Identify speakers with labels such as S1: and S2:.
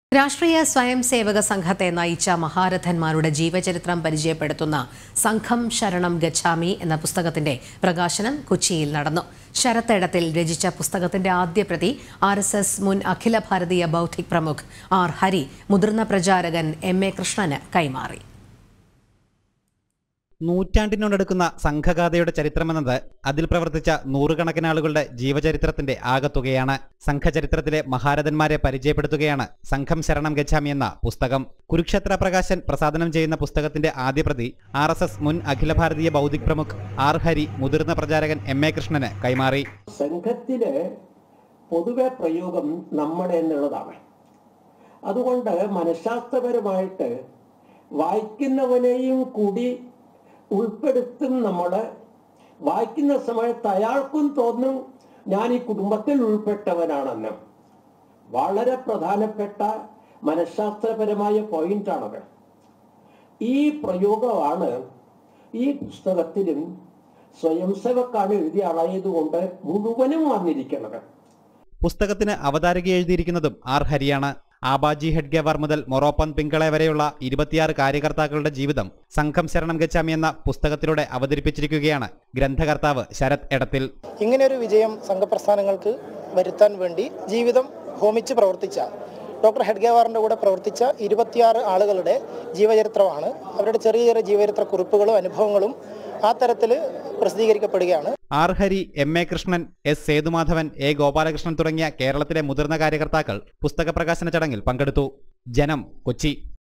S1: രാഷ്ട്രീയ സ്വയം സേവക സംഘത്തെ നയിച്ച മഹാരഥന്മാരുടെ ജീവചരിത്രം പരിചയപ്പെടുത്തുന്ന സംഘം ശരണം ഗച്ഛാമി എന്ന പുസ്തകത്തിന്റെ പ്രകാശനം കൊച്ചിയിൽ നടന്നു ശരത്തേടത്തിൽ രചിച്ച പുസ്തകത്തിന്റെ ആദ്യ പ്രതി ആർ എസ് എസ് മുൻ അഖില ഭാരതീയ ബൗദ്ധിക് പ്രമുഖ് ആർ ഹരി മുതിർന്ന പ്രചാരകൻ എം എ കൃഷ്ണന് കൈമാറി
S2: നൂറ്റാണ്ടിനോടടുക്കുന്ന സംഘഗാഥയുടെ ചരിത്രമെന്നത് അതിൽ പ്രവർത്തിച്ച നൂറുകണക്കിന് ആളുകളുടെ ജീവചരിത്രത്തിന്റെ ആകത്തുകയാണ് സംഘചരിത്രത്തിലെ മഹാരഥന്മാരെ പരിചയപ്പെടുത്തുകയാണ് സംഘം ശരണം ഗച്ഛാമി എന്ന പുസ്തകം കുരുക്ഷേത്ര പ്രകാശൻ പ്രസാദനം ചെയ്യുന്ന പുസ്തകത്തിന്റെ ആദ്യ പ്രതി ആർ എസ് എസ് മുൻ അഖില ഭാരതീയ ബൗദ്ധിക് പ്രമുഖ് ആർ ഹരി മുതിർന്ന പ്രചാരകൻ എം എ കൃഷ്ണന് കൈമാറി
S3: സംഘത്തിലെ പൊതുവെ പ്രയോഗം നമ്മുടെ എന്നുള്ളതാണ് അതുകൊണ്ട് മനഃശാസ്ത്രപരമായിട്ട് വായിക്കുന്നവനെയും കൂടി ഉൾപ്പെടുത്തും നമ്മൾ വായിക്കുന്ന സമയത്ത് അയാൾക്കും തോന്നും ഞാൻ ഈ കുടുംബത്തിൽ ഉൾപ്പെട്ടവനാണെന്ന് വളരെ പ്രധാനപ്പെട്ട മനഃശാസ്ത്രപരമായ പോയിന്റാണത് ഈ പ്രയോഗമാണ് ഈ പുസ്തകത്തിലും സ്വയം സേവക്കാണ് എഴുതിയ ആളായതുകൊണ്ട് മുഴുവനും വന്നിരിക്കുന്നത്
S2: പുസ്തകത്തിന് അവതാരിക എഴുതിയിരിക്കുന്നതും ആർ ഹരിയാണ് ആബാജി ഹെഡ്ഗേവാർ മുതൽ മൊറോപ്പൻ പിങ്കളെ വരെയുള്ള ഇരുപത്തിയാറ് കാര്യകർത്താക്കളുടെ ജീവിതം സംഘം ശരണം ഗച്ഛാമി എന്ന പുസ്തകത്തിലൂടെ അവതരിപ്പിച്ചിരിക്കുകയാണ് ഗ്രന്ഥകർത്താവ് ശരത് എടത്തിൽ
S4: ഇങ്ങനെയൊരു വിജയം സംഘപ്രസ്ഥാനങ്ങൾക്ക് വരുത്താൻ വേണ്ടി ജീവിതം ഹോമിച്ച് പ്രവർത്തിച്ച ഡോക്ടർ ഹെഡ്ഗേവാറിൻ്റെ കൂടെ പ്രവർത്തിച്ച ഇരുപത്തിയാറ് ആളുകളുടെ ജീവചരിത്രമാണ് അവരുടെ ചെറിയ ചെറിയ ജീവചരിത്ര കുറിപ്പുകളും അനുഭവങ്ങളും ആ തരത്തിൽ പ്രസിദ്ധീകരിക്കപ്പെടുകയാണ്
S2: R Hari M A Krishnan S Sethumadhavan A Gopalakrishnan തുടങ്ങിയ കേരളത്തിലെ മുതിർന്ന കാര്യകർത്താക്കൾ പുസ്തക പ്രകാശന ചടങ്ങിൽ പങ്കെടുത്തു ജനം കൊച്ചി